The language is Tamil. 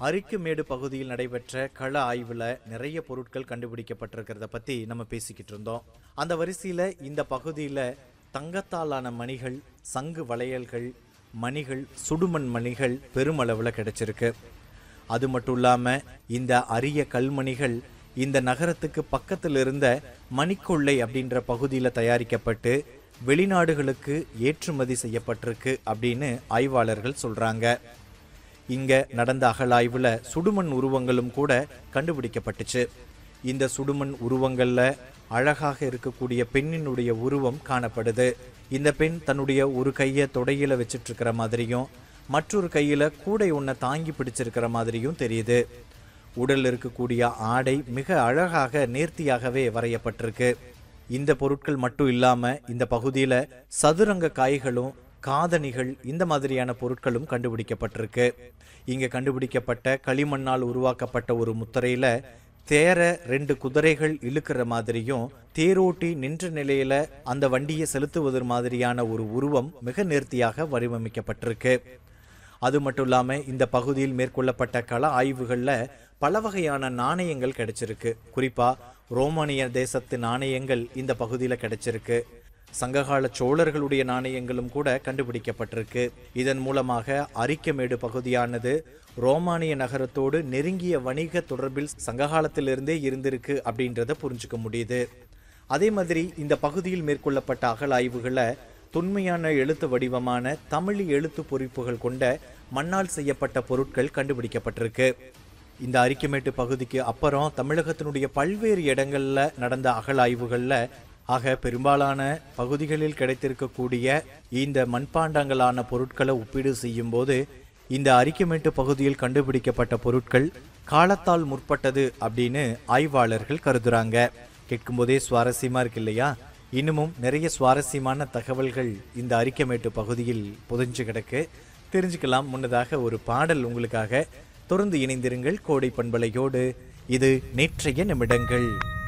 அரிக்குமேடு பகுதியில் நடைபெற்ற கள ஆய்வுல நிறைய பொருட்கள் கண்டுபிடிக்கப்பட்டிருக்கிறத பத்தி நம்ம பேசிக்கிட்டு இருந்தோம் அந்த வரிசையில இந்த பகுதியில தங்கத்தாலான மணிகள் சங்கு வளையல்கள் மணிகள் சுடுமண் மணிகள் பெருமளவுல கிடைச்சிருக்கு அது மட்டும் இல்லாம இந்த அரிய கல்மணிகள் இந்த நகரத்துக்கு பக்கத்தில் இருந்த மணிக்கொள்ளை அப்படின்ற பகுதியில தயாரிக்கப்பட்டு வெளிநாடுகளுக்கு ஏற்றுமதி செய்யப்பட்டிருக்கு அப்படின்னு ஆய்வாளர்கள் சொல்றாங்க இங்க நடந்த அகழாய்வுல சுடுமண் உருவங்களும் கூட கண்டுபிடிக்கப்பட்டுச்சு இந்த சுடுமண் உருவங்கள்ல அழகாக இருக்கக்கூடிய பெண்ணினுடைய உருவம் காணப்படுது இந்த பெண் தன்னுடைய ஒரு கையை தொடையில வச்சிட்டு இருக்கிற மாதிரியும் மற்றொரு கையில கூடை ஒன்றை தாங்கி பிடிச்சிருக்கிற மாதிரியும் தெரியுது உடல்ல இருக்கக்கூடிய ஆடை மிக அழகாக நேர்த்தியாகவே வரையப்பட்டிருக்கு இந்த பொருட்கள் மட்டும் இல்லாம இந்த பகுதியில சதுரங்க காய்களும் காதணிகள் இந்த மாதிரியான பொருட்களும் கண்டுபிடிக்கப்பட்டிருக்கு இங்க கண்டுபிடிக்கப்பட்ட களிமண்ணால் உருவாக்கப்பட்ட ஒரு முத்திரையில தேர ரெண்டு குதிரைகள் இழுக்கிற மாதிரியும் தேரோட்டி நின்ற நிலையில அந்த வண்டியை செலுத்துவது மாதிரியான ஒரு உருவம் மிக நேர்த்தியாக வடிவமைக்கப்பட்டிருக்கு அது மட்டும் இல்லாம இந்த பகுதியில் மேற்கொள்ளப்பட்ட கள ஆய்வுகள்ல பல வகையான நாணயங்கள் கிடைச்சிருக்கு குறிப்பா ரோமானிய தேசத்து நாணயங்கள் இந்த பகுதியில கிடைச்சிருக்கு சங்ககால சோழர்களுடைய நாணயங்களும் கூட கண்டுபிடிக்கப்பட்டிருக்கு இதன் மூலமாக அரிக்கமேடு பகுதியானது ரோமானிய நகரத்தோடு நெருங்கிய வணிக தொடர்பில் சங்ககாலத்திலிருந்தே இருந்திருக்கு அப்படின்றத புரிஞ்சுக்க முடியுது அதே மாதிரி இந்த பகுதியில் மேற்கொள்ளப்பட்ட அகழாய்வுகளை தொன்மையான எழுத்து வடிவமான தமிழ் எழுத்து பொறிப்புகள் கொண்ட மண்ணால் செய்யப்பட்ட பொருட்கள் கண்டுபிடிக்கப்பட்டிருக்கு இந்த அரிக்கமேட்டு பகுதிக்கு அப்புறம் தமிழகத்தினுடைய பல்வேறு இடங்கள்ல நடந்த அகழாய்வுகள்ல ஆக பெரும்பாலான பகுதிகளில் கிடைத்திருக்கக்கூடிய இந்த மண்பாண்டங்களான பொருட்களை ஒப்பீடு செய்யும் போது இந்த அரிக்கமேட்டு பகுதியில் கண்டுபிடிக்கப்பட்ட பொருட்கள் காலத்தால் முற்பட்டது அப்படின்னு ஆய்வாளர்கள் கருதுறாங்க கேட்கும்போதே சுவாரஸ்யமா இருக்கு இல்லையா இன்னமும் நிறைய சுவாரஸ்யமான தகவல்கள் இந்த அரிக்கமேட்டு பகுதியில் புதைஞ்சு கிடக்கு தெரிஞ்சுக்கலாம் முன்னதாக ஒரு பாடல் உங்களுக்காக தொடர்ந்து இணைந்திருங்கள் கோடை பண்பலையோடு இது நேற்றைய நிமிடங்கள்